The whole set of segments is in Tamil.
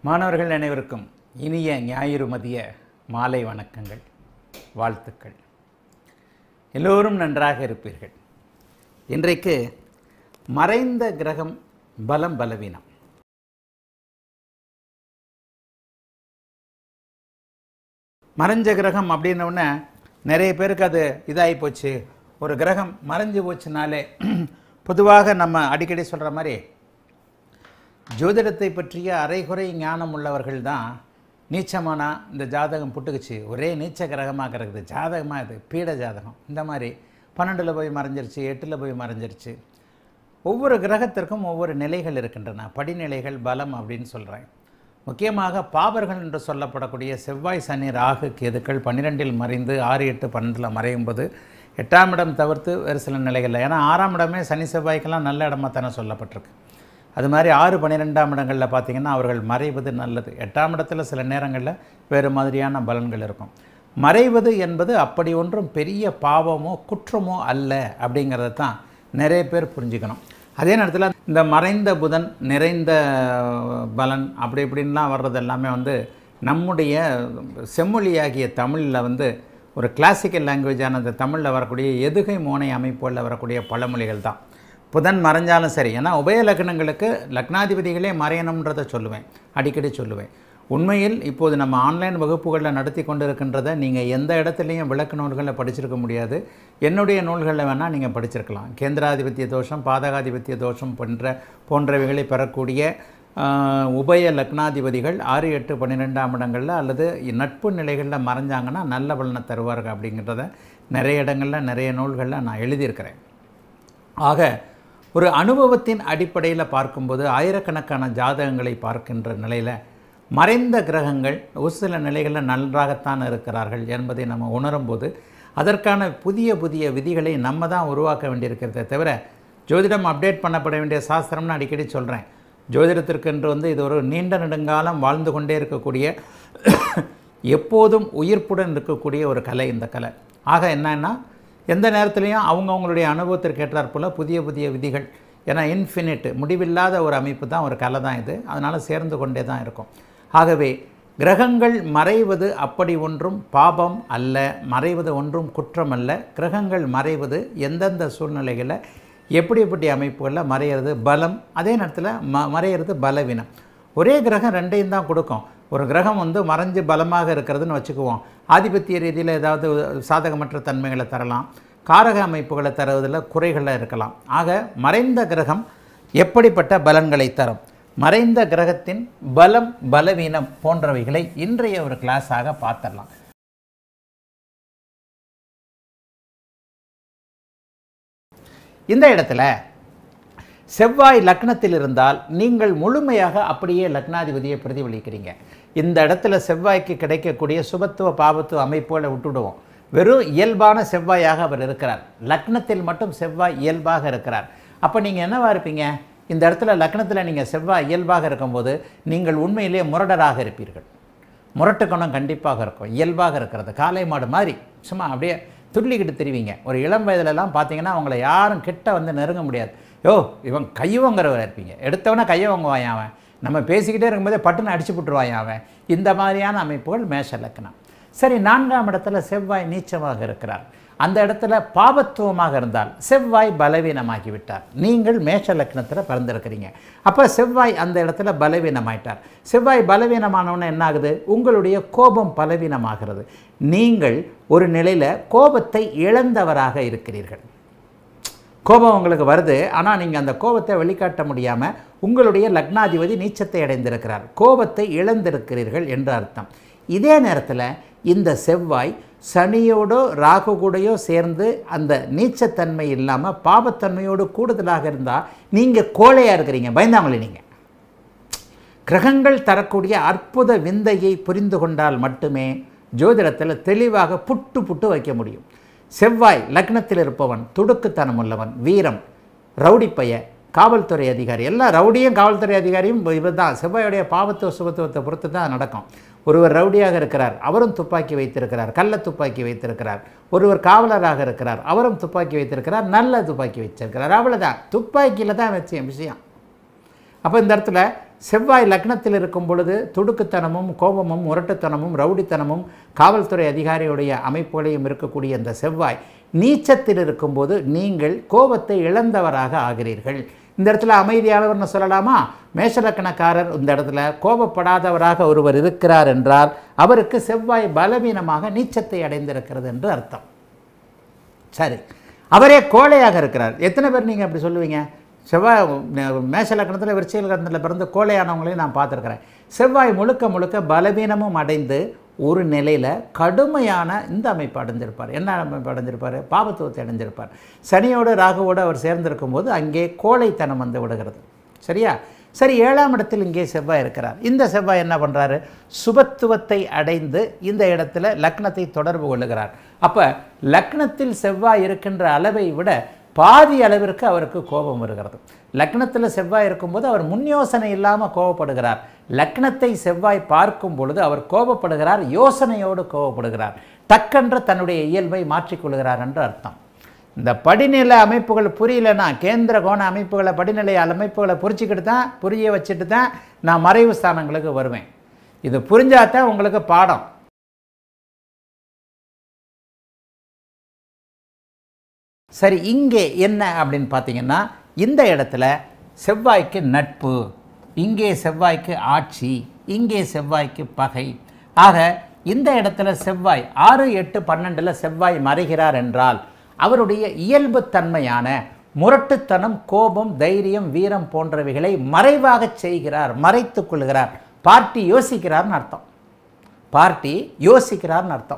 மாணவர்கள் அனைவருக்கும் இனிய ஞாயிறு மதிய மாலை வணக்கங்கள் வாழ்த்துக்கள் எல்லோரும் நன்றாக இருப்பீர்கள் இன்றைக்கு மறைந்த கிரகம் பலம் பலவீனம் மறைஞ்ச கிரகம் அப்படின்னோடனே நிறைய பேருக்கு அது இதாகி போச்சு ஒரு கிரகம் மறைஞ்சு போச்சுனாலே பொதுவாக நம்ம அடிக்கடி சொல்கிற மாதிரி ஜோதிடத்தை பற்றிய அரைகுறை ஞானம் உள்ளவர்கள் தான் நீச்சமானா இந்த ஜாதகம் புட்டுக்குச்சு ஒரே நீச்ச கிரகமாக கிடக்குது ஜாதகமாக இது பீட ஜாதகம் இந்த மாதிரி பன்னெண்டில் போய் மறைஞ்சிருச்சு எட்டில் போய் மறைஞ்சிருச்சு ஒவ்வொரு கிரகத்திற்கும் ஒவ்வொரு நிலைகள் இருக்கின்றன படிநிலைகள் பலம் அப்படின்னு சொல்கிறேன் முக்கியமாக பாபர்கள் என்று சொல்லப்படக்கூடிய செவ்வாய் சனி ராகு கேதுக்கள் பன்னிரெண்டில் மறைந்து ஆறு எட்டு பன்னெண்டில் மறையும் போது எட்டாம் இடம் தவிர்த்து வேறு சில நிலைகளில் ஏன்னா ஆறாம் இடமே சனி செவ்வாய்க்கெல்லாம் நல்ல இடமா தானே சொல்லப்பட்டிருக்கு அது மாதிரி ஆறு பன்னிரெண்டாம் இடங்களில் பார்த்தீங்கன்னா அவர்கள் மறைவது நல்லது எட்டாம் இடத்துல சில நேரங்களில் வேறு மாதிரியான பலன்கள் இருக்கும் மறைவது என்பது அப்படி ஒன்றும் பெரிய பாவமோ குற்றமோ அல்ல அப்படிங்கிறத தான் நிறைய பேர் புரிஞ்சுக்கணும் அதே நேரத்தில் இந்த மறைந்த புதன் நிறைந்த பலன் அப்படி இப்படின்லாம் வர்றது எல்லாமே வந்து நம்முடைய செம்மொழியாகிய தமிழில் வந்து ஒரு கிளாசிக்கல் லாங்குவேஜான அந்த தமிழில் வரக்கூடிய எதுகை மோனை அமைப்புகளில் வரக்கூடிய பழமொழிகள் தான் புதன் மறைஞ்சாலும் சரி ஏன்னா உபய லக்னங்களுக்கு லக்னாதிபதிகளே மறையணுன்றதை சொல்லுவேன் அடிக்கடி சொல்லுவேன் உண்மையில் இப்போது நம்ம ஆன்லைன் வகுப்புகளில் நடத்தி கொண்டிருக்கின்றதை நீங்கள் எந்த இடத்துலையும் விளக்கு நூல்களில் படிச்சிருக்க முடியாது என்னுடைய நூல்களில் வேணால் நீங்கள் படிச்சிருக்கலாம் கேந்திராதிபத்திய தோஷம் பாதகாதிபத்திய தோஷம் போன்ற போன்றவைகளை பெறக்கூடிய ஆஹ், உபய லக்னாதிபதிகள் ஆறு எட்டு பன்னிரெண்டாம் இடங்களில் அல்லது நட்பு நிலைகளில் மறைஞ்சாங்கன்னா நல்ல பலனை தருவார்கள் அப்படிங்கிறத நிறைய இடங்களில் நிறைய நூல்களில் நான் எழுதியிருக்கிறேன் ஆக ஒரு அனுபவத்தின் அடிப்படையில் பார்க்கும்போது ஆயிரக்கணக்கான ஜாதகங்களை பார்க்கின்ற நிலையில் மறைந்த கிரகங்கள் ஒரு சில நிலைகளில் நன்றாகத்தான் இருக்கிறார்கள் என்பதை நம்ம உணரும்போது அதற்கான புதிய புதிய விதிகளை நம்ம தான் உருவாக்க வேண்டியிருக்கிறதே தவிர ஜோதிடம் அப்டேட் பண்ணப்பட வேண்டிய சாஸ்திரம்னு அடிக்கடி சொல்கிறேன் ஜோதிடத்திற்கென்று வந்து இது ஒரு நீண்ட நெடுங்காலம் வாழ்ந்து கொண்டே இருக்கக்கூடிய எப்போதும் உயிர்ப்புடன் இருக்கக்கூடிய ஒரு கலை இந்த கலை ஆக என்னன்னா எந்த நேரத்துலையும் அவங்கவுங்களுடைய அனுபவத்திற்கு ஏற்றாற்போல் புதிய புதிய விதிகள் ஏன்னா இன்ஃபினிட் முடிவில்லாத ஒரு அமைப்பு தான் ஒரு கலை தான் இது அதனால் சேர்ந்து கொண்டே தான் இருக்கும் ஆகவே கிரகங்கள் மறைவது அப்படி ஒன்றும் பாபம் அல்ல மறைவது ஒன்றும் குற்றம் அல்ல கிரகங்கள் மறைவது எந்தெந்த சூழ்நிலைகளில் எப்படி எப்படி அமைப்புகளில் மறையிறது பலம் அதே நேரத்தில் ம மறையிறது பலவீனம் ஒரே கிரகம் ரெண்டையும் தான் கொடுக்கும் ஒரு கிரகம் வந்து மறைஞ்சு பலமாக இருக்கிறதுன்னு வச்சுக்குவோம் ஆதிபத்திய ரீதியில் ஏதாவது சாதகமற்ற தன்மைகளை தரலாம் காரக அமைப்புகளை தருவதில் குறைகளில் இருக்கலாம் ஆக மறைந்த கிரகம் எப்படிப்பட்ட பலன்களை தரும் மறைந்த கிரகத்தின் பலம் பலவீனம் போன்றவைகளை இன்றைய ஒரு கிளாஸாக பார்த்துடலாம் இந்த இடத்துல செவ்வாய் லக்னத்தில் இருந்தால் நீங்கள் முழுமையாக அப்படியே லக்னாதிபதியை பிரதிபலிக்கிறீங்க இந்த இடத்துல செவ்வாய்க்கு கிடைக்கக்கூடிய சுபத்துவ பாபத்துவ அமைப்புகளை விட்டுடுவோம் வெறும் இயல்பான செவ்வாயாக அவர் இருக்கிறார் லக்னத்தில் மட்டும் செவ்வாய் இயல்பாக இருக்கிறார் அப்போ நீங்கள் என்னவா இருப்பீங்க இந்த இடத்துல லக்னத்தில் நீங்கள் செவ்வாய் இயல்பாக இருக்கும்போது நீங்கள் உண்மையிலேயே முரடராக இருப்பீர்கள் முரட்டு குணம் கண்டிப்பாக இருக்கும் இயல்பாக இருக்கிறது காளை மாடு மாதிரி சும்மா அப்படியே துள்ளிக்கிட்டு தெரிவிங்க ஒரு இளம் வயதுலலாம் பார்த்தீங்கன்னா அவங்கள யாரும் கிட்ட வந்து நெருங்க முடியாது யோ இவன் கையவங்கிறவர் இருப்பீங்க எடுத்தவனே கையை வாங்குவான் அவன் நம்ம பேசிக்கிட்டே இருக்கும்போதே பட்டுன்னு அடிச்சு விட்டுருவான் அவன் இந்த மாதிரியான அமைப்புகள் மேஷ லக்னம் சரி நான்காம் இடத்துல செவ்வாய் நீச்சமாக இருக்கிறார் அந்த இடத்துல பாபத்துவமாக இருந்தால் செவ்வாய் பலவீனமாகி விட்டார் நீங்கள் மேஷ லக்னத்தில் பிறந்திருக்கிறீங்க அப்போ செவ்வாய் அந்த இடத்துல பலவீனமாயிட்டார் செவ்வாய் பலவீனமானவொன்னே என்ன ஆகுது உங்களுடைய கோபம் பலவீனமாகிறது நீங்கள் ஒரு நிலையில் கோபத்தை இழந்தவராக இருக்கிறீர்கள் கோபம் உங்களுக்கு வருது ஆனால் நீங்கள் அந்த கோபத்தை வெளிக்காட்ட முடியாமல் உங்களுடைய லக்னாதிபதி நீச்சத்தை அடைந்திருக்கிறார் கோபத்தை இழந்திருக்கிறீர்கள் என்று அர்த்தம் இதே நேரத்தில் இந்த செவ்வாய் சனியோடோ ராகு கூடயோ சேர்ந்து அந்த நீச்சத்தன்மை இல்லாமல் பாபத்தன்மையோடு கூடுதலாக இருந்தால் நீங்கள் கோழையாக இருக்கிறீங்க பயந்தாங்களே நீங்கள் கிரகங்கள் தரக்கூடிய அற்புத விந்தையை புரிந்து கொண்டால் மட்டுமே ஜோதிடத்தில் தெளிவாக புட்டு புட்டு வைக்க முடியும் செவ்வாய் லக்னத்தில் இருப்பவன் துடுக்குத்தனம் உள்ளவன் வீரம் ரவுடி பைய காவல்துறை அதிகாரி எல்லா ரவுடியும் காவல்துறை அதிகாரியும் இவர் தான் செவ்வாயுடைய பாவத்துவ சுபத்துவத்தை பொறுத்து தான் நடக்கும் ஒருவர் ரவுடியாக இருக்கிறார் அவரும் துப்பாக்கி வைத்திருக்கிறார் கள்ள துப்பாக்கி வைத்திருக்கிறார் ஒருவர் காவலராக இருக்கிறார் அவரும் துப்பாக்கி வைத்திருக்கிறார் நல்ல துப்பாக்கி வச்சிருக்கிறார் அவ்வளோதான் துப்பாக்கியில் தான் வச்சேன் விஷயம் அப்போ இந்த இடத்துல செவ்வாய் லக்னத்தில் இருக்கும் பொழுது துடுக்குத்தனமும் கோபமும் முரட்டுத்தனமும் ரவுடித்தனமும் காவல்துறை அதிகாரியுடைய அமைப்புகளையும் இருக்கக்கூடிய இந்த செவ்வாய் நீச்சத்தில் இருக்கும்போது நீங்கள் கோபத்தை இழந்தவராக ஆகிறீர்கள் இந்த இடத்துல அமைதியானவர்னு சொல்லலாமா மேஷலக்கணக்காரர் இந்த இடத்துல கோபப்படாதவராக ஒருவர் இருக்கிறார் என்றால் அவருக்கு செவ்வாய் பலவீனமாக நீச்சத்தை அடைந்திருக்கிறது என்று அர்த்தம் சரி அவரே கோழையாக இருக்கிறார் எத்தனை பேர் நீங்கள் அப்படி சொல்லுவீங்க செவ்வாய் மேஷ லக்கணத்தில் விருச்சிக லக்கணத்தில் பிறந்து கோழையானவங்களையும் நான் பார்த்துருக்குறேன் செவ்வாய் முழுக்க முழுக்க பலவீனமும் அடைந்து ஒரு நிலையில் கடுமையான இந்த அமைப்பு அடைஞ்சிருப்பார் என்ன அமைப்பு அடைஞ்சிருப்பார் பாபத்துவத்தை அடைஞ்சிருப்பார் சனியோடு ராகுவோடு அவர் சேர்ந்திருக்கும் போது அங்கே கோழைத்தனம் வந்து விடுகிறது சரியா சரி ஏழாம் இடத்தில் இங்கே செவ்வாய் இருக்கிறார் இந்த செவ்வாய் என்ன பண்ணுறாரு சுபத்துவத்தை அடைந்து இந்த இடத்துல லக்னத்தை தொடர்பு கொள்ளுகிறார் அப்போ லக்னத்தில் செவ்வாய் இருக்கின்ற அளவை விட பாதி அளவிற்கு அவருக்கு கோபம் வருகிறது லக்னத்தில் செவ்வாய் இருக்கும்போது அவர் முன் யோசனை இல்லாமல் கோபப்படுகிறார் லக்னத்தை செவ்வாய் பார்க்கும் பொழுது அவர் கோபப்படுகிறார் யோசனையோடு கோபப்படுகிறார் டக்கென்று தன்னுடைய இயல்பை மாற்றிக்கொள்கிறார் என்று அர்த்தம் இந்த படிநிலை அமைப்புகள் புரியலன்னா கேந்திர கோண அமைப்புகளை படிநிலை அமைப்புகளை புரிச்சுக்கிட்டு தான் புரிய வச்சுட்டு தான் நான் மறைவு ஸ்தானங்களுக்கு வருவேன் இது புரிஞ்சாதான் உங்களுக்கு பாடம் சரி இங்கே என்ன அப்படின்னு பார்த்தீங்கன்னா இந்த இடத்துல செவ்வாய்க்கு நட்பு இங்கே செவ்வாய்க்கு ஆட்சி இங்கே செவ்வாய்க்கு பகை ஆக இந்த இடத்துல செவ்வாய் ஆறு எட்டு பன்னெண்டில் செவ்வாய் மறைகிறார் என்றால் அவருடைய இயல்பு தன்மையான முரட்டுத்தனம் கோபம் தைரியம் வீரம் போன்றவைகளை மறைவாக செய்கிறார் மறைத்துக் கொள்கிறார் பார்ட்டி யோசிக்கிறார்னு அர்த்தம் பார்ட்டி யோசிக்கிறார்னு அர்த்தம்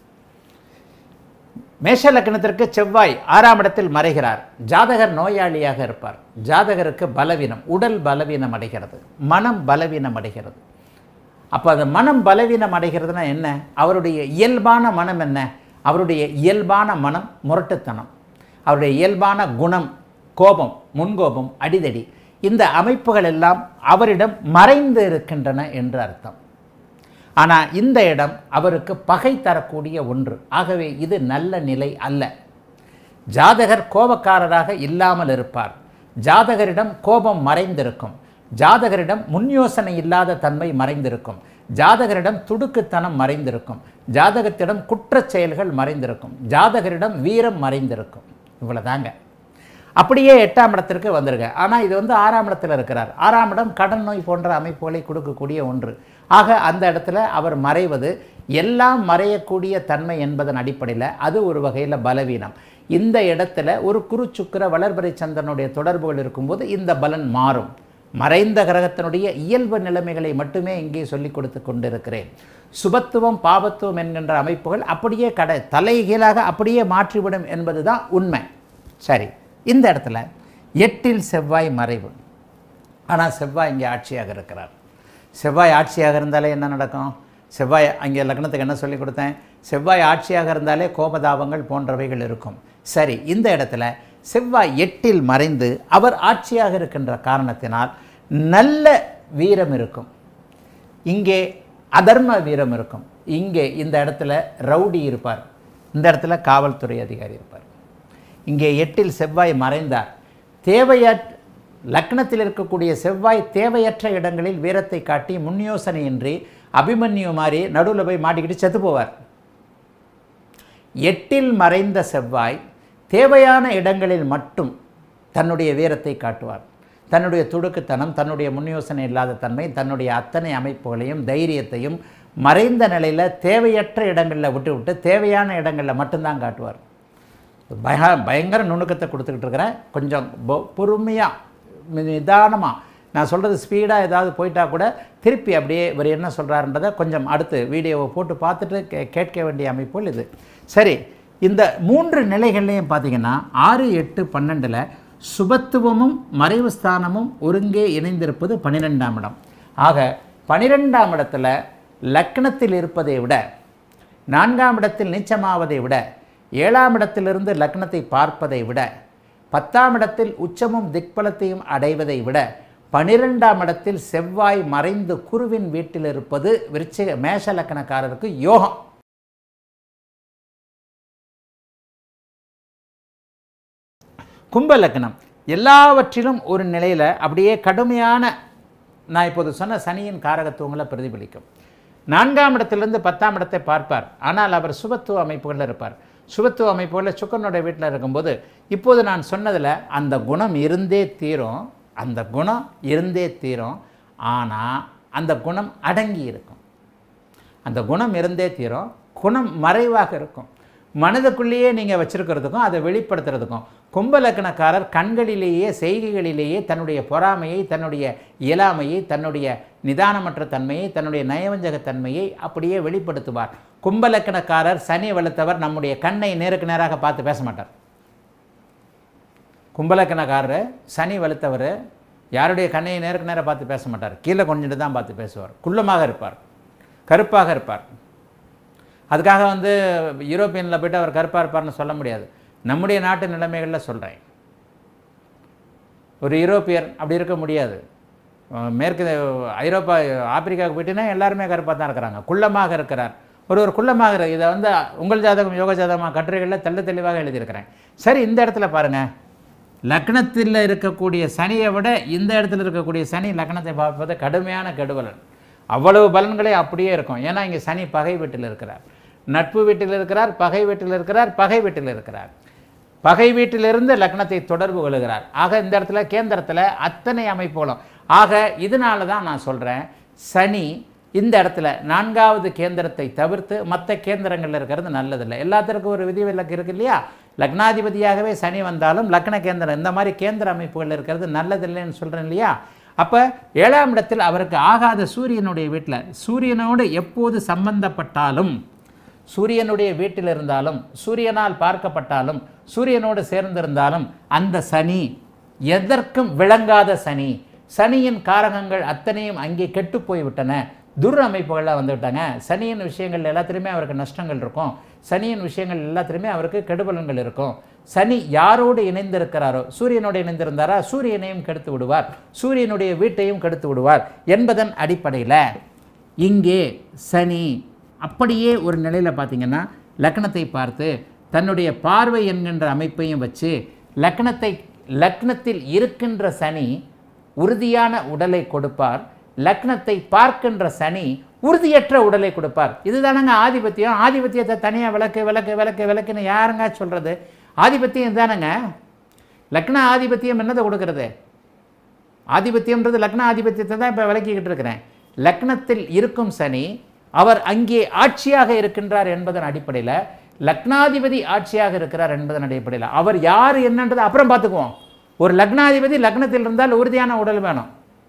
மேஷ லக்னத்திற்கு செவ்வாய் ஆறாம் இடத்தில் மறைகிறார் ஜாதகர் நோயாளியாக இருப்பார் ஜாதகருக்கு பலவீனம் உடல் பலவீனம் அடைகிறது மனம் பலவீனம் அடைகிறது அப்போ அந்த மனம் பலவீனம் அடைகிறதுனா என்ன அவருடைய இயல்பான மனம் என்ன அவருடைய இயல்பான மனம் முரட்டுத்தனம் அவருடைய இயல்பான குணம் கோபம் முன்கோபம் அடிதடி இந்த அமைப்புகள் எல்லாம் அவரிடம் மறைந்து இருக்கின்றன என்று அர்த்தம் ஆனால் இந்த இடம் அவருக்கு பகை தரக்கூடிய ஒன்று ஆகவே இது நல்ல நிலை அல்ல ஜாதகர் கோபக்காரராக இல்லாமல் இருப்பார் ஜாதகரிடம் கோபம் மறைந்திருக்கும் ஜாதகரிடம் முன் யோசனை இல்லாத தன்மை மறைந்திருக்கும் ஜாதகரிடம் துடுக்குத்தனம் மறைந்திருக்கும் ஜாதகத்திடம் குற்றச் செயல்கள் மறைந்திருக்கும் ஜாதகரிடம் வீரம் மறைந்திருக்கும் இவ்வளோதாங்க அப்படியே எட்டாம் இடத்திற்கு வந்திருக்க ஆனால் இது வந்து ஆறாம் இடத்துல இருக்கிறார் ஆறாம் இடம் கடன் நோய் போன்ற அமைப்புகளை கொடுக்கக்கூடிய ஒன்று ஆக அந்த இடத்துல அவர் மறைவது எல்லாம் மறையக்கூடிய தன்மை என்பதன் அடிப்படையில் அது ஒரு வகையில் பலவீனம் இந்த இடத்துல ஒரு குருச்சுக்கிர வளர்பறை சந்திரனுடைய தொடர்புகள் இருக்கும்போது இந்த பலன் மாறும் மறைந்த கிரகத்தினுடைய இயல்பு நிலைமைகளை மட்டுமே இங்கே சொல்லிக் கொடுத்து கொண்டிருக்கிறேன் சுபத்துவம் பாபத்துவம் என்கின்ற அமைப்புகள் அப்படியே கடை தலைகீழாக அப்படியே மாற்றிவிடும் என்பதுதான் உண்மை சரி இந்த இடத்துல எட்டில் செவ்வாய் மறைவு ஆனால் செவ்வாய் இங்கே ஆட்சியாக இருக்கிறார் செவ்வாய் ஆட்சியாக இருந்தாலே என்ன நடக்கும் செவ்வாய் அங்கே லக்னத்துக்கு என்ன சொல்லி கொடுத்தேன் செவ்வாய் ஆட்சியாக இருந்தாலே கோபதாபங்கள் போன்றவைகள் இருக்கும் சரி இந்த இடத்துல செவ்வாய் எட்டில் மறைந்து அவர் ஆட்சியாக இருக்கின்ற காரணத்தினால் நல்ல வீரம் இருக்கும் இங்கே அதர்ம வீரம் இருக்கும் இங்கே இந்த இடத்துல ரவுடி இருப்பார் இந்த இடத்துல காவல்துறை அதிகாரி இருப்பார் இங்கே எட்டில் செவ்வாய் மறைந்தார் தேவையற்ற லக்னத்தில் இருக்கக்கூடிய செவ்வாய் தேவையற்ற இடங்களில் வீரத்தை காட்டி முன் யோசனையின்றி அபிமன்யு மாதிரி நடுவில் போய் மாட்டிக்கிட்டு செத்து போவார் எட்டில் மறைந்த செவ்வாய் தேவையான இடங்களில் மட்டும் தன்னுடைய வீரத்தை காட்டுவார் தன்னுடைய துடுக்குத்தனம் தன்னுடைய முன் யோசனை இல்லாத தன்மை தன்னுடைய அத்தனை அமைப்புகளையும் தைரியத்தையும் மறைந்த நிலையில் தேவையற்ற இடங்களில் விட்டு விட்டு தேவையான இடங்களில் மட்டும்தான் காட்டுவார் பய பயங்கர நுணுக்கத்தை கொடுத்துக்கிட்டு இருக்கிறேன் கொஞ்சம் பொறுமையாக நிதானமாக நான் சொல்கிறது ஸ்பீடாக ஏதாவது போயிட்டா கூட திருப்பி அப்படியே இவர் என்ன சொல்கிறாருன்றதை கொஞ்சம் அடுத்து வீடியோவை போட்டு பார்த்துட்டு கே கேட்க வேண்டிய அமைப்புகள் இது சரி இந்த மூன்று நிலைகள்லையும் பார்த்தீங்கன்னா ஆறு எட்டு பன்னெண்டில் சுபத்துவமும் மறைவு ஸ்தானமும் ஒருங்கே இணைந்திருப்பது பன்னிரெண்டாம் இடம் ஆக பன்னிரெண்டாம் இடத்துல லக்னத்தில் இருப்பதை விட நான்காம் இடத்தில் நீச்சமாவதை விட ஏழாம் இடத்திலிருந்து லக்னத்தை பார்ப்பதை விட பத்தாம் இடத்தில் உச்சமும் திக்பலத்தையும் அடைவதை விட பனிரெண்டாம் இடத்தில் செவ்வாய் மறைந்து குருவின் வீட்டில் இருப்பது விருச்சிக மேஷ லக்கணக்காரருக்கு யோகம் கும்ப லக்னம் எல்லாவற்றிலும் ஒரு நிலையில் அப்படியே கடுமையான நான் இப்போது சொன்ன சனியின் காரகத்துவங்களை பிரதிபலிக்கும் நான்காம் இடத்திலிருந்து பத்தாம் இடத்தை பார்ப்பார் ஆனால் அவர் சுபத்துவ அமைப்புகளில் இருப்பார் சுபத்துவ அமைப்புகளில் சுக்கரனுடைய வீட்டில் இருக்கும்போது இப்போது நான் சொன்னதில் அந்த குணம் இருந்தே தீரும் அந்த குணம் இருந்தே தீரும் ஆனால் அந்த குணம் அடங்கி இருக்கும் அந்த குணம் இருந்தே தீரும் குணம் மறைவாக இருக்கும் மனதுக்குள்ளேயே நீங்கள் வச்சிருக்கிறதுக்கும் அதை வெளிப்படுத்துறதுக்கும் கும்பலக்கணக்காரர் கண்களிலேயே செய்கைகளிலேயே தன்னுடைய பொறாமையை தன்னுடைய இயலாமையை தன்னுடைய நிதானமற்ற தன்மையை தன்னுடைய நயவஞ்சகத்தன்மையை அப்படியே வெளிப்படுத்துவார் கும்பலக்கணக்காரர் சனி வளர்த்தவர் நம்முடைய கண்ணை நேருக்கு நேராக பார்த்து பேச மாட்டார் கும்பலக்கணக்காரர் சனி வலுத்தவர் யாருடைய கண்ணையை நேருக்கு நேராக பார்த்து பேச மாட்டார் கீழே கொஞ்சிட்டு தான் பார்த்து பேசுவார் குள்ளமாக இருப்பார் கருப்பாக இருப்பார் அதுக்காக வந்து யூரோப்பியனில் போய்ட்டு அவர் கருப்பாக இருப்பார்னு சொல்ல முடியாது நம்முடைய நாட்டு நிலைமைகளில் சொல்கிறேன் ஒரு யூரோப்பியர் அப்படி இருக்க முடியாது அஹ் மேற்கு ஐரோப்பா ஆப்பிரிக்காவுக்கு போயிட்டுனா எல்லாருமே கருப்பாக தான் இருக்கிறாங்க குள்ளமாக இருக்கிறார் ஒரு ஒரு குள்ளமாக இரு- இதை வந்து உங்கள் ஜாதகம் யோக ஜாதகமாக கட்டுரைகளில் தெள்ள தெளிவாக எழுதியிருக்கிறேன் சரி இந்த இடத்துல பாருங்கள் லக்னத்தில் இருக்கக்கூடிய சனியை விட இந்த இடத்துல இருக்கக்கூடிய சனி லக்னத்தை பார்ப்பது கடுமையான கெடுபலன் அவ்வளவு பலன்களே அப்படியே இருக்கும் ஏன்னா இங்கே சனி பகை வீட்டில் இருக்கிறார் நட்பு வீட்டில் இருக்கிறார் பகை வீட்டில் இருக்கிறார் பகை வீட்டில் இருக்கிறார் பகை வீட்டிலிருந்து லக்னத்தை தொடர்பு கொள்கிறார் ஆக இந்த இடத்துல கேந்திரத்தில் அத்தனை அமைப்புகளும் ஆக இதனால தான் நான் சொல்கிறேன் சனி இந்த இடத்துல நான்காவது கேந்திரத்தை தவிர்த்து மற்ற கேந்திரங்களில் இருக்கிறது நல்லதில்லை எல்லாத்திற்கும் ஒரு விதிவிலக்கு இருக்கு இல்லையா லக்னாதிபதியாகவே சனி வந்தாலும் லக்ன கேந்திரம் இந்த மாதிரி கேந்திர அமைப்புகள் இருக்கிறது நல்லதில்லைன்னு சொல்கிறேன் இல்லையா அப்போ ஏழாம் இடத்தில் அவருக்கு ஆகாத சூரியனுடைய வீட்டில் சூரியனோடு எப்போது சம்பந்தப்பட்டாலும் சூரியனுடைய வீட்டில் இருந்தாலும் சூரியனால் பார்க்கப்பட்டாலும் சூரியனோடு சேர்ந்திருந்தாலும் அந்த சனி எதற்கும் விளங்காத சனி சனியின் காரகங்கள் அத்தனையும் அங்கே கெட்டு போய்விட்டன துர் அமைப்புகளில் வந்துவிட்டாங்க சனியின் விஷயங்கள் எல்லாத்துலேயுமே அவருக்கு நஷ்டங்கள் இருக்கும் சனியின் விஷயங்கள் எல்லாத்துலேயுமே அவருக்கு கெடுபலன்கள் இருக்கும் சனி யாரோடு இணைந்திருக்கிறாரோ சூரியனோடு இணைந்திருந்தாரா சூரியனையும் கெடுத்து விடுவார் சூரியனுடைய வீட்டையும் கெடுத்து விடுவார் என்பதன் அடிப்படையில் இங்கே சனி அப்படியே ஒரு நிலையில் பார்த்தீங்கன்னா லக்னத்தை பார்த்து தன்னுடைய பார்வை என்கின்ற அமைப்பையும் வச்சு லக்னத்தை லக்னத்தில் இருக்கின்ற சனி உறுதியான உடலை கொடுப்பார் லக்னத்தை பார்க்கின்ற சனி உறுதியற்ற உடலை கொடுப்பார் இதுதானங்க ஆதிபத்தியம் ஆதிபத்தியத்தை தனியாக விளக்கு விளக்கு விளக்கு விளக்குன்னு யாருங்க சொல்கிறது ஆதிபத்தியம் இதுதானங்க லக்ன ஆதிபத்தியம் என்னதை கொடுக்கறது ஆதிபத்தியம்ன்றது லக்ன ஆதிபத்தியத்தை தான் இப்போ விளக்கிக்கிட்டு இருக்கிறேன் லக்னத்தில் இருக்கும் சனி அவர் அங்கே ஆட்சியாக இருக்கின்றார் என்பதன் அடிப்படையில் லக்னாதிபதி ஆட்சியாக இருக்கிறார் என்பதன் அடிப்படையில் அவர் யார் என்னன்றதை அப்புறம் பார்த்துக்குவோம் ஒரு லக்னாதிபதி லக்னத்தில் இருந்தால் உறுதியான உடல் வேணும்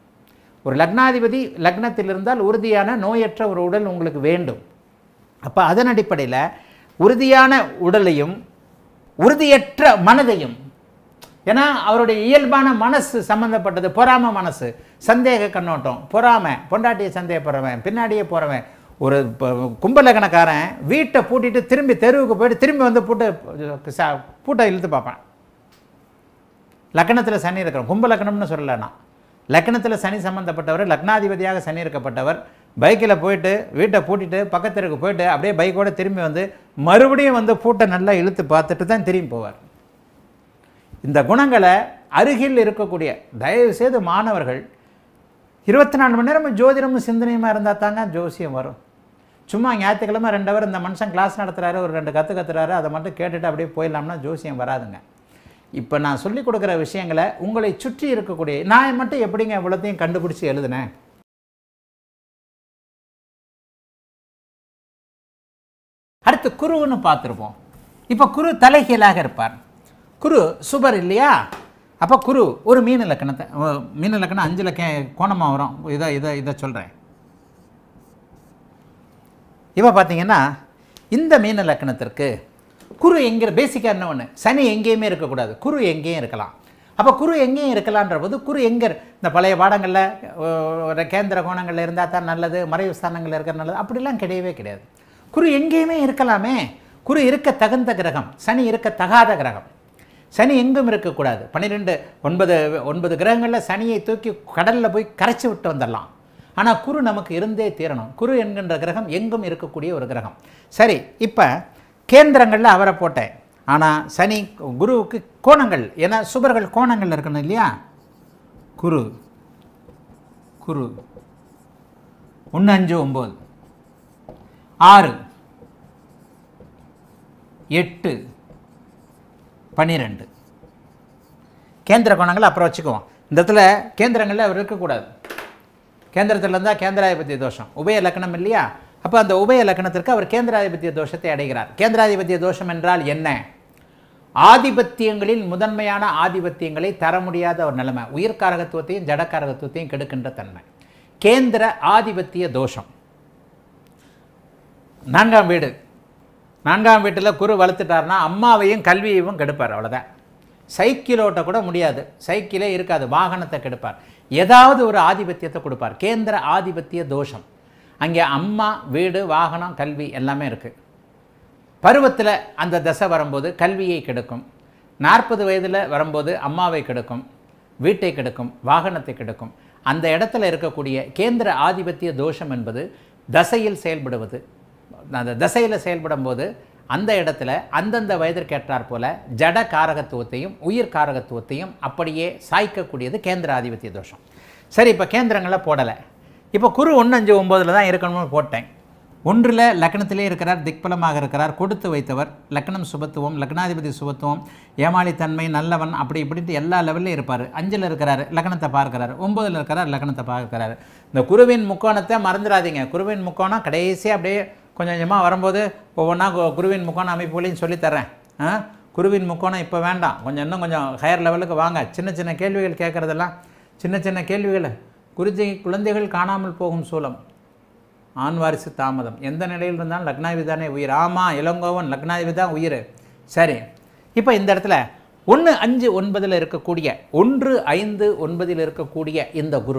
ஒரு லக்னாதிபதி லக்னத்தில் இருந்தால் உறுதியான நோயற்ற ஒரு உடல் உங்களுக்கு வேண்டும் அப்போ அதன் அடிப்படையில் உறுதியான உடலையும் உறுதியற்ற மனதையும் ஏன்னா அவருடைய இயல்பான மனசு சம்மந்தப்பட்டது பொறாம மனசு சந்தேக கண்ணோட்டம் பொறாமை பொண்டாட்டியை சந்தேகப்படுறவன் பின்னாடியே போகிறவன் ஒரு ப- கும்பலக்கணக்காரன் வீட்டை பூட்டிட்டு திரும்பி தெருவுக்கு போயிட்டு திரும்பி வந்து பூட்டை ச- பூட்டை இழுத்து பார்ப்பேன் லக்னத்தில் சனி இருக்கிறோம் கும்ப லக்னம்னு சொல்லலை நான் லக்னத்தில் சனி சம்மந்தப்பட்டவர் லக்னாதிபதியாக சனி இருக்கப்பட்டவர் பைக்கில் போயிட்டு வீட்டை பூட்டிட்டு பக்கத்திற்கு போயிட்டு அப்படியே பைக்கோட திரும்பி வந்து மறுபடியும் வந்து பூட்டை நல்லா இழுத்து பார்த்துட்டு தான் திரும்பி போவார் இந்த குணங்களை அருகில் இருக்கக்கூடிய தயவு செய்து மாணவர்கள் இருபத்தி நாலு மணி நேரம் ஜோதிடமும் சிந்தனையுமா இருந்தால் தாங்க ஜோசியம் வரும் சும்மா ஞாயிற்றுக்கிழமை ரெண்டு ஹவர் இந்த மனுஷன் கிளாஸ் நடத்துகிறாரு ஒரு ரெண்டு கற்று கத்துறாரு அதை மட்டும் கேட்டுட்டு அப்படியே போயிடலாம்னா ஜோசியம் வராதுங்க இப்போ நான் சொல்லி கொடுக்குற விஷயங்களை உங்களை சுற்றி இருக்கக்கூடிய நான் மட்டும் எப்படிங்க இவ்வளோத்தையும் கண்டுபிடிச்சி எழுதுனேன் அடுத்து குருன்னு பார்த்துருப்போம் இப்போ குரு தலைகீழாக இருப்பார் குரு சுபர் இல்லையா அப்போ குரு ஒரு மீன் இலக்கணத்தை ஓ, மீன் இலக்கணம் அஞ்சு லக்க கோணமாக வரும் இதை இதை இதை சொல்கிறேன் இப்போ பார்த்தீங்கன்னா இந்த மீன லக்கணத்திற்கு குரு எங்கே பேசிக்காக என்ன ஒன்று சனி எங்கேயுமே இருக்கக்கூடாது குரு எங்கேயும் இருக்கலாம் அப்போ குரு எங்கேயும் இருக்கலான்ற போது குரு எங்கே இந்த பழைய பாடங்களில் ஒரு கேந்திர கோணங்களில் இருந்தால் தான் நல்லது மறைவு ஸ்தானங்களில் இருக்கிற நல்லது அப்படிலாம் கிடையவே கிடையாது குரு எங்கேயுமே இருக்கலாமே குரு இருக்க தகுந்த கிரகம் சனி இருக்க தகாத கிரகம் சனி எங்கும் இருக்கக்கூடாது பன்னிரெண்டு ஒன்பது ஒன்பது கிரகங்களில் சனியை தூக்கி கடலில் போய் கரைச்சி விட்டு வந்துடலாம் ஆனால் குரு நமக்கு இருந்தே தீரணும் குரு என்கின்ற கிரகம் எங்கும் இருக்கக்கூடிய ஒரு கிரகம் சரி இப்போ கேந்திரங்களில் அவரை போட்டேன் ஆனால் சனி குருவுக்கு கோணங்கள் ஏன்னா சுபர்கள் கோணங்கள் இருக்கணும் இல்லையா குரு குரு ஒன்று அஞ்சு ஒம்பது ஆறு எட்டு பன்னிரெண்டு கேந்திர கோணங்கள் அப்புறம் வச்சுக்குவோம் இந்த இடத்துல கேந்திரங்களில் அவர் இருக்கக்கூடாது கேந்திரத்தில் இருந்தால் கேந்திராதிபத்திய தோஷம் உபய லக்னம் இல்லையா அப்போ அந்த உபய லக்னத்திற்கு அவர் கேந்திராதிபத்திய தோஷத்தை அடைகிறார் கேந்திராதிபத்திய தோஷம் என்றால் என்ன ஆதிபத்தியங்களில் முதன்மையான ஆதிபத்தியங்களை தர முடியாத ஒரு நிலைமை உயிர்காரகத்துவத்தையும் ஜடக்காரகத்துவத்தையும் கெடுக்கின்ற தன்மை கேந்திர ஆதிபத்திய தோஷம் நான்காம் வீடு நான்காம் வீட்டில் குரு வளர்த்துட்டார்னா அம்மாவையும் கல்வியையும் கெடுப்பார் அவ்வளோதான் சைக்கிள் ஓட்ட கூட முடியாது சைக்கிளே இருக்காது வாகனத்தை கெடுப்பார் ஏதாவது ஒரு ஆதிபத்தியத்தை கொடுப்பார் கேந்திர ஆதிபத்திய தோஷம் அங்கே அம்மா வீடு வாகனம் கல்வி எல்லாமே இருக்குது பருவத்தில் அந்த தசை வரும்போது கல்வியை கெடுக்கும் நாற்பது வயதில் வரும்போது அம்மாவை கெடுக்கும் வீட்டை கெடுக்கும் வாகனத்தை கெடுக்கும் அந்த இடத்துல இருக்கக்கூடிய கேந்திர ஆதிபத்திய தோஷம் என்பது தசையில் செயல்படுவது அந்த தசையில் செயல்படும் போது அந்த இடத்துல அந்தந்த வயதிற்கேற்றாற் போல ஜட காரகத்துவத்தையும் உயிர் காரகத்துவத்தையும் அப்படியே சாய்க்கக்கூடியது கேந்திர ஆதிபத்திய தோஷம் சரி இப்போ கேந்திரங்களை போடலை இப்போ குரு ஒன்று அஞ்சு ஒம்போதில் தான் இருக்கணும்னு போட்டேன் ஒன்றில் லக்னத்திலே இருக்கிறார் திக்பலமாக இருக்கிறார் கொடுத்து வைத்தவர் லக்னம் சுபத்துவம் லக்னாதிபதி சுபத்துவம் ஏமாளித்தன்மை நல்லவன் அப்படி இப்படின்ட்டு எல்லா லெவல்லையும் இருப்பார் அஞ்சில் இருக்கிறார் லக்னத்தை பார்க்கிறார் ஒன்பதில் இருக்கிறார் லக்னத்தை பார்க்கிறார் இந்த குருவின் முக்கோணத்தை மறந்துடாதீங்க குருவின் முக்கோணம் கடைசியாக அப்படியே கொஞ்சம் கொஞ்சமாக வரும்போது ஒவ்வொன்றா கு- குருவின் முக்கோண அமைப்புகளையும் சொல்லித்தரேன் ஆ குருவின் முக்கோணம் இப்போ வேண்டாம் கொஞ்சம் இன்னும் கொஞ்சம் ஹையர் லெவலுக்கு வாங்க சின்ன சின்ன கேள்விகள் கேட்குறதெல்லாம் சின்ன சின்ன கேள்விகள் குருஜி குழந்தைகள் காணாமல் போகும் சூலம் ஆண் வாரிசு தாமதம் எந்த நிலையில் இருந்தாலும் லக்னாதிபதி தானே உயிர் ஆமாம் இளங்கோவன் லக்னாதிபதி தான் உயிர் சரி இப்போ இந்த இடத்துல ஒன்று அஞ்சு ஒன்பதில் இருக்கக்கூடிய ஒன்று ஐந்து ஒன்பதில் இருக்கக்கூடிய இந்த குரு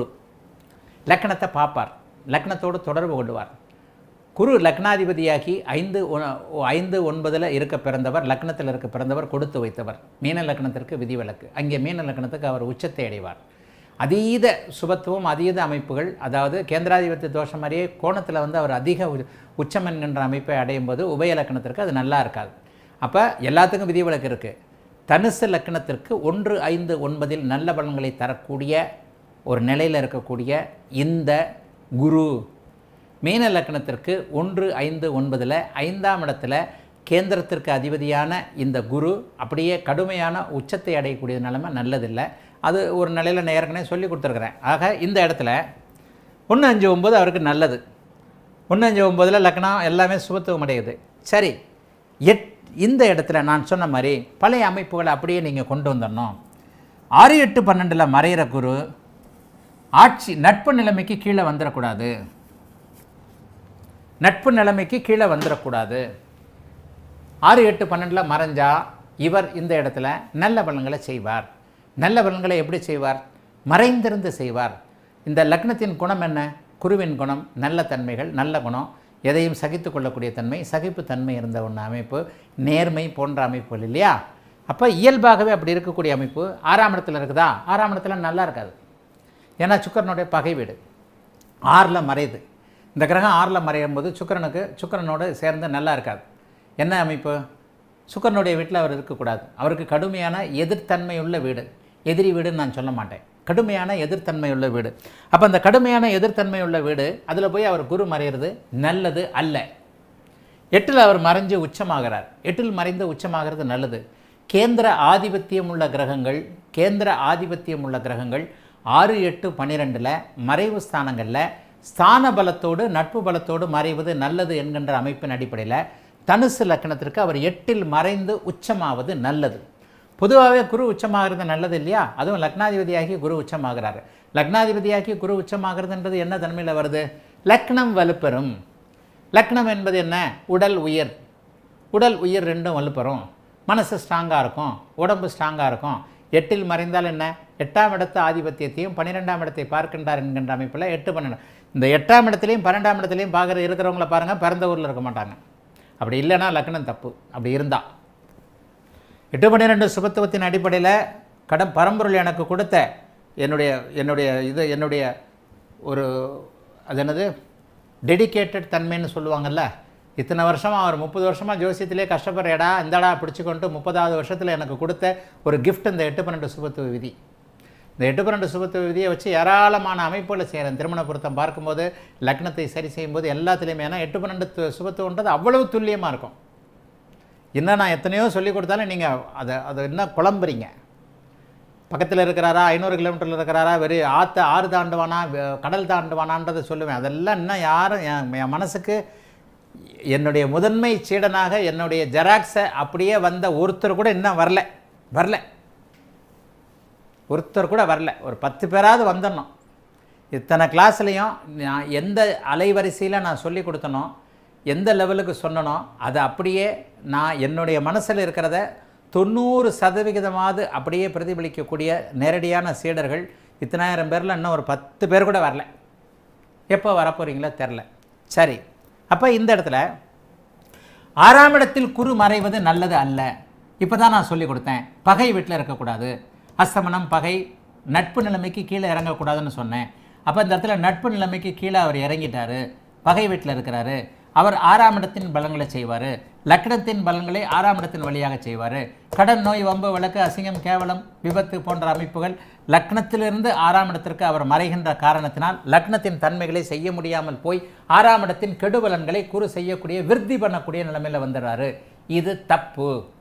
லக்னத்தை பார்ப்பார் லக்னத்தோடு தொடர்பு கொள்வார் குரு லக்னாதிபதியாகி ஐந்து ஒ- ஐந்து ஒன்பதில் இருக்க பிறந்தவர் லக்னத்தில் இருக்க பிறந்தவர் கொடுத்து வைத்தவர் மீன லக்னத்திற்கு விதிவிலக்கு அங்கே மீன லக்னத்துக்கு அவர் உச்சத்தை அடைவார் அதீத சுபத்துவம் அதீத அமைப்புகள் அதாவது கேந்திராதிபத்திய தோஷம் மாதிரியே கோணத்தில் வந்து அவர் அதிக உ- உச்சம் என்கின்ற அமைப்பை அடையும் போது உபய லக்னத்திற்கு அது நல்லா இருக்காது அப்போ எல்லாத்துக்கும் விதிவிலக்கு இருக்குது தனுசு லக்னத்திற்கு ஒன்று ஐந்து ஒன்பதில் நல்ல பலன்களை தரக்கூடிய ஒரு நிலையில் இருக்கக்கூடிய இந்த குரு மீன லக்னத்திற்கு ஒன்று ஐந்து ஒன்பதில் ஐந்தாம் இடத்துல கேந்திரத்திற்கு அதிபதியான இந்த குரு அப்படியே கடுமையான உச்சத்தை அடையக்கூடிய நிலைமை நல்லதில்லை அது ஒரு நிலையில் நான் ஏற்கனவே சொல்லி கொடுத்துருக்குறேன் ஆக இந்த இடத்துல ஒன்று அஞ்சு ஒம்பது அவருக்கு நல்லது ஒன்று அஞ்சு ஒம்பதில் லக்னம் எல்லாமே சுபத்துவம் அடையுது சரி எட் இந்த இடத்துல நான் சொன்ன மாதிரி பழைய அமைப்புகளை அப்படியே நீங்கள் கொண்டு வந்துடணும் ஆறு எட்டு பன்னெண்டில் மறையிற குரு ஆட்சி நட்பு நிலைமைக்கு கீழே வந்துடக்கூடாது நட்பு நிலைமைக்கு கீழே வந்துடக்கூடாது ஆறு எட்டு பன்னெண்டில் மறைஞ்சா இவர் இந்த இடத்துல நல்ல பலன்களை செய்வார் நல்ல பலன்களை எப்படி செய்வார் மறைந்திருந்து செய்வார் இந்த லக்னத்தின் குணம் என்ன குருவின் குணம் நல்ல தன்மைகள் நல்ல குணம் எதையும் சகித்து கொள்ளக்கூடிய தன்மை சகிப்புத்தன்மை இருந்த ஒன்று அமைப்பு நேர்மை போன்ற அமைப்புகள் இல்லையா அப்போ இயல்பாகவே அப்படி இருக்கக்கூடிய அமைப்பு ஆறாம் இடத்துல இருக்குதா ஆறாம் இடத்துல நல்லா இருக்காது ஏன்னா சுக்கரனுடைய பகை வீடு ஆறில் மறையுது இந்த கிரகம் ஆறில் மறையும் போது சுக்கிரனுக்கு சுக்கிரனோடு சேர்ந்து நல்லா இருக்காது என்ன அமைப்பு சுக்கிரனுடைய வீட்டில் அவர் இருக்கக்கூடாது அவருக்கு கடுமையான எதிர்த்தன்மை உள்ள வீடு எதிரி வீடுன்னு நான் சொல்ல மாட்டேன் கடுமையான எதிர்த்தன்மை உள்ள வீடு அப்போ அந்த கடுமையான எதிர்த்தன்மை உள்ள வீடு அதில் போய் அவர் குரு மறையிறது நல்லது அல்ல எட்டில் அவர் மறைஞ்சு உச்சமாகிறார் எட்டில் மறைந்து உச்சமாகிறது நல்லது கேந்திர ஆதிபத்தியம் உள்ள கிரகங்கள் கேந்திர ஆதிபத்தியம் உள்ள கிரகங்கள் ஆறு எட்டு பன்னிரெண்டில் மறைவு ஸ்தானங்களில் ஸ்தான பலத்தோடு நட்பு பலத்தோடு மறைவது நல்லது என்கின்ற அமைப்பின் அடிப்படையில் தனுசு லக்கணத்திற்கு அவர் எட்டில் மறைந்து உச்சமாவது நல்லது பொதுவாகவே குரு உச்சமாகிறது நல்லது இல்லையா அதுவும் லக்னாதிபதியாகி குரு உச்சமாகிறாரு லக்னாதிபதியாகி குரு உச்சமாகிறதுன்றது என்ன தன்மையில் வருது லக்னம் வலுப்பெறும் லக்னம் என்பது என்ன உடல் உயிர் உடல் உயிர் ரெண்டும் வலுப்பெறும் மனசு ஸ்ட்ராங்காக இருக்கும் உடம்பு ஸ்ட்ராங்காக இருக்கும் எட்டில் மறைந்தால் என்ன எட்டாம் இடத்து ஆதிபத்தியத்தையும் பன்னிரெண்டாம் இடத்தை பார்க்கின்றார் என்கின்ற அமைப்பில் எட்டு பன்னெண்டு இந்த எட்டாம் இடத்துலையும் பன்னெண்டாம் இடத்துலையும் பார்க்குற இருக்கிறவங்கள பாருங்கள் பிறந்த ஊரில் இருக்க மாட்டாங்க அப்படி இல்லைன்னா லக்னம் தப்பு அப்படி இருந்தால் எட்டு பன்னிரெண்டு சுபத்துவத்தின் அடிப்படையில் கடம் பரம்பொருள் எனக்கு கொடுத்த என்னுடைய என்னுடைய இது என்னுடைய ஒரு அது என்னது டெடிகேட்டட் தன்மைன்னு சொல்லுவாங்கல்ல இத்தனை வருஷமாக அவர் முப்பது வருஷமாக ஜோசியத்திலே கஷ்டப்படுறேடா இந்தடா பிடிச்சிக்கொண்டு முப்பதாவது வருஷத்தில் எனக்கு கொடுத்த ஒரு gift இந்த எட்டு பன்னெண்டு சுபத்துவ விதி இந்த எட்டு பன்னெண்டு சுபத்துவ விதியை வச்சு ஏராளமான அமைப்புகளை செய்கிறேன் திருமண பொருத்தம் பார்க்கும்போது லக்னத்தை சரி செய்யும்போது எல்லாத்துலேயுமே ஏன்னா எட்டு பன்னெண்டு து- சுபத்துவன்றது அவ்வளவு துல்லியமாக இருக்கும் இன்னும் நான் எத்தனையோ சொல்லி கொடுத்தாலும் நீங்கள் அதை அதை இன்னும் குழம்புறீங்க பக்கத்தில் இருக்கிறாரா ஐநூறு கிலோமீட்டரில் இருக்கிறாரா வெறும் ஆற்று ஆறு தாண்டுவானா வெ- கடல் தாண்டுவானான்றதை சொல்லுவேன் அதெல்லாம் இன்னும் யாரும் என் என் மனசுக்கு என்னுடைய முதன்மை சீடனாக என்னுடைய ஜெராக்ஸை அப்படியே வந்த ஒருத்தர் கூட இன்னும் வரல வரல ஒருத்தர் கூட வரல ஒரு பத்து பேராவது வந்துடணும் இத்தனை கிளாஸ்லேயும் நான் எந்த அலைவரிசையில் நான் சொல்லி கொடுத்தனோ எந்த லெவலுக்கு சொன்னனோ அதை அப்படியே நான் என்னுடைய மனசில் இருக்கிறத தொண்ணூறு சதவிகிதமாவது அப்படியே பிரதிபலிக்கக்கூடிய நேரடியான சீடர்கள் இத்தனாயிரம் பேரில் இன்னும் ஒரு பத்து பேர் கூட வரல எப்போ வரப்போகிறீங்களோ தெரில சரி அப்போ இந்த இடத்துல ஆறாம் இடத்தில் குரு மறைவது நல்லது அல்ல இப்போ தான் நான் சொல்லி கொடுத்தேன் பகை வீட்டில் இருக்கக்கூடாது அஸ்தமனம் பகை நட்பு நிலைமைக்கு கீழே இறங்கக்கூடாதுன்னு சொன்னேன் அப்போ இந்த இடத்துல நட்பு நிலைமைக்கு கீழே அவர் இறங்கிட்டாரு பகை வீட்டில் இருக்கிறாரு அவர் ஆறாம் இடத்தின் பலன்களை செய்வார் லக்னத்தின் பலன்களை ஆறாம் இடத்தின் வழியாக செய்வார் கடன் நோய் வம்பு வழக்கு அசிங்கம் கேவலம் விபத்து போன்ற அமைப்புகள் லக்னத்திலிருந்து ஆறாம் இடத்திற்கு அவர் மறைகின்ற காரணத்தினால் லக்னத்தின் தன்மைகளை செய்ய முடியாமல் போய் ஆறாம் இடத்தின் கெடுபலன்களை குறு செய்யக்கூடிய விருத்தி பண்ணக்கூடிய நிலைமையில் வந்துடுறாரு இது தப்பு